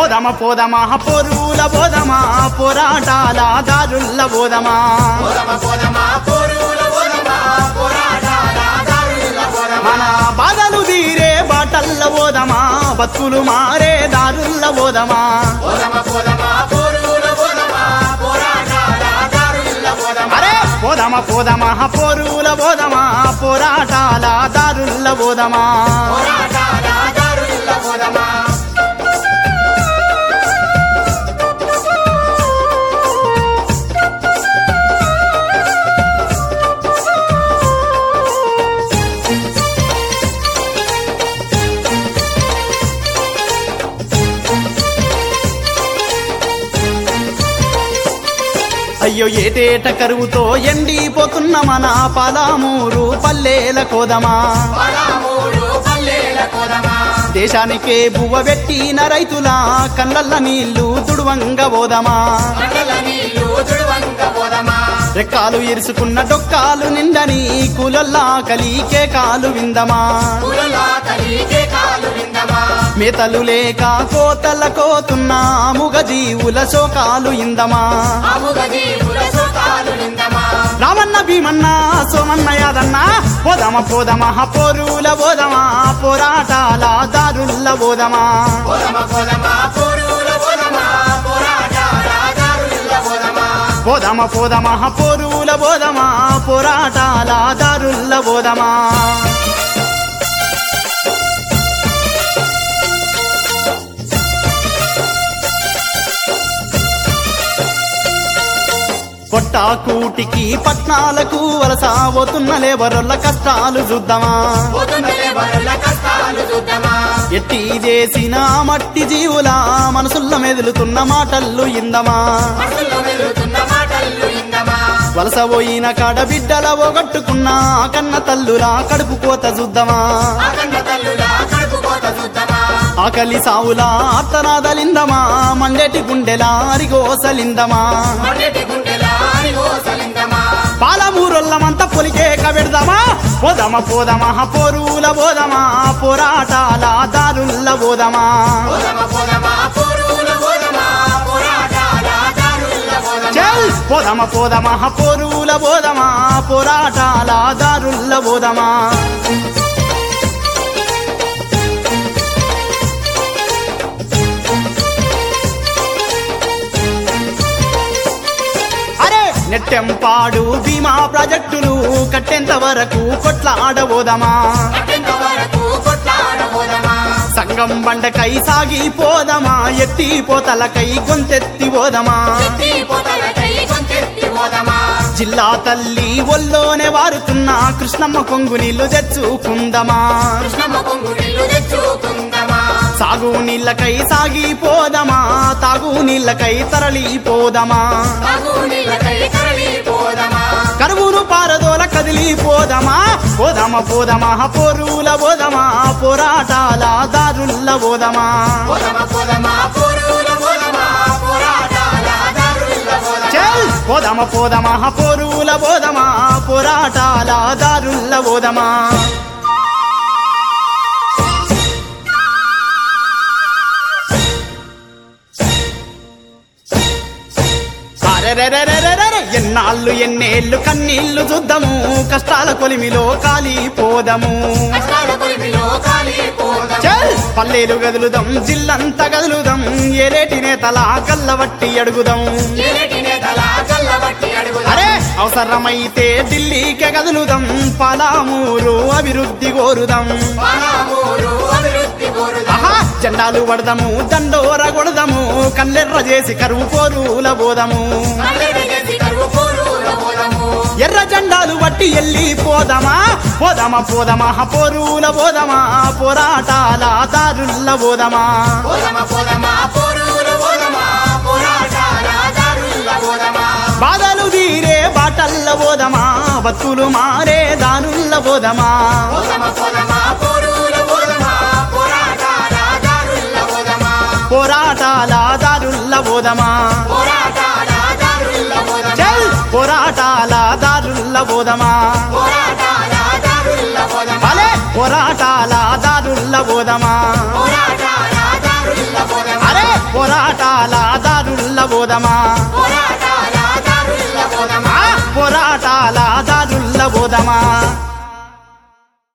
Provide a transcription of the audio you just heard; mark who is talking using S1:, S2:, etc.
S1: పోదమ పోదమా పోరుల పోదమా పోరాటాల దారుల్ల పోదమా
S2: పోదమ పోదమ పోరుల పోదమ పోరాటాల దారుల పోదమ
S1: మన బాధలు తీరే బాటల్ల పోదమా బతుకులు మారే దారుల్ల పోదమా
S2: పోదమ పోదమ పోరుల పోదమ పోరాటాల దారుల పోదమ
S1: అరే పోదమ పోదమా పోరుల పోదమా పోరాటాల దారుల్ల పోదమా
S2: పోరాటాల దారుల పోదమ
S1: అయ్యో ఏటేట కరువుతో ఎండిపోతున్న మన పాలామూరు పల్లెల కోదమా
S2: పదమూడు పల్లెల పోదమ
S1: దేశానికే బువ్వ పెట్టిన రైతుల కళ్ళల్ల నీళ్లు తుడువంగ పోదమా
S2: మండల నీళ్లు తుడువంక పోదమ
S1: రెక్కాలు ఇరుసుకున్న డొక్కాలు నిండని కూలల్లా కలికే కాలు విందమా
S2: పూలలా కలిగే కాలు విందమా
S1: మేతలు లేక కోతల కోతున్న ముగ జీవుల శోకాలు ఇందమా
S2: అముగ జీవుల సోకాలు విందమా
S1: రామన్న భీమన్న సోమన్న యాదన్న పోదమ పోదమ పోరుల పోదమా పోరాటాల దారుల్ల పోదమా
S2: పోదమ పోదమ పోరుల పోదమ పోరాటాల దారుల పోదమ
S1: పోదమ పోదమ పోరుల పోదమా పోరాటాల దారుల్ల పోదమా పొట్టాకూటికి పట్నాలకు వలస పోతున్న లేబరొల్ల కష్టాలు చూద్దామా
S2: పోతుందలే బరుల కష్టాలు చూద్దామా
S1: ఎట్టి చేసిన మట్టి జీవుల మనసుల్ల మెదులుతున్న మాటల్లు ఇందమా
S2: మనసులో మెదులుతున్న మాటలు ఇందమా
S1: వలస పోయిన కాడ బిడ్డల ఒగట్టుకున్న కన్న తల్లురా కడుపు కోత చూద్దామా
S2: ఆకండ తల్లులా కడుపు కోత చూద్దామా
S1: ఆకలి సావులా ఆర్తనాదలిందమా మండేటి గుండెలా అరిగోసలిందమా
S2: మొన్నటి గుండెలా అరిగోసలిందమా
S1: పాలమూరొల్లమంతా పొలికే కబెడదామా పోదమ పోదమా పోరుల పోదమా పోరాటాల దారుల్ల పోదమా
S2: పోదమ పోదమ పోరుల పోదమ పోరాటాల దారుల పోదమ
S1: చల్ పోదమ పోదమ పోరుల పోదమా పోరాటాల దారుల్ల పోదమా అరే నెట్టెంపాడు భీమా ప్రాజెక్టులు కట్టేంత వరకు కొట్లాడబోదమా
S2: అత్యంత వరకు కొట్లాడబోదమా
S1: సంగం బండకై సాగిపోదమా ఎత్తిపోతలకై గొంతెత్తి పోదమా
S2: ఎత్తి పోతలకై కొంచెత్తి పోదమా
S1: జిల్లా తల్లి ఒల్లోనే వారుతున్న కృష్ణమ్మ కొంగు నీళ్లు తెచ్చుకుందమా
S2: కృష్ణమ్మ కొంగు నీళ్లు తెచ్చుకుందమా
S1: సాగు నీళ్ళకై సాగిపోదమా తాగు నీళ్ళకై తరలిపోదమా
S2: తాగు నీళ్ళకై తరలిపోదమా
S1: కరువును పారదోల కదిలిపోదమా పోదమ పోదమా పోరుల పోదమా పోరాటాల దారుల్ల పోదమా
S2: పోదమ పోదమ పోరుల పోదమ పోరాటాల దారుల పోదమ
S1: చల్ పోదమ పోదమ పోరుల పోదమా పోరాటాల దారుల్ల పోదమా అరెరెరెరెరెరె, ఎన్నాళ్ళు ఎన్నేళ్ళు కన్నీళ్లు చూద్దాము కష్టాల కొలిమిలో కాలిపోదము
S2: కష్టాల కొలిమిలో కాలిపోదమ
S1: చల్ పల్లెలు గదులుదాం జిల్లంతా గదులుదాం ఏలేటి నేతల కల్లవట్టి అడుగుదాం
S2: ఏలేటి నేతల కల్లబట్టి అడుగుదాం
S1: అరే అవసరమైతే ఢిల్లీకే గదులుదాం పాలామూరు అభివృద్ధి కోరుదాం
S2: పాలమూరు అభివృద్ధి కోరుదాం
S1: ఆహా జెండాలు పడదాము దండోర కొడదాము కల్లెర్ర చేసి కరువు కోరుల పోదాము
S2: కల్లెడి చేసి కరువు పోరుల పోదము
S1: ఎర్ర జెండాలు బట్టి వెళ్ళిపోదామా పోదామా పోదామా పోరుల పోదామా పోరాటాల దారుల్ల పోదామా
S2: పోదమ పోదమ పోరుల పోదమ పోరాటాల దారుల పోదమ
S1: బాధలు తీరే బాటల్ల పోదమా బతుకులు మారే దారుల్ల పోదమా
S2: పోదమ పోదమ పోరుల పోదమ పోరాటాల దారుల పోదమ
S1: పోరాటాల దారుల్ల పోదమా
S2: పోరాటాల దారుల పోదమ
S1: చల్ పోరాటాల దారుల్ల పోదమా
S2: పోరాటాల దారుల పోదమ
S1: భలే పోరాటాల దారుల్ల పోదమా
S2: పోరాటాల దారుల పోదమ
S1: అరే పోదమా
S2: పోరాటాల దారుల్ల పోదమా
S1: ఆ పోరాటాల దారుల్ల పోదమా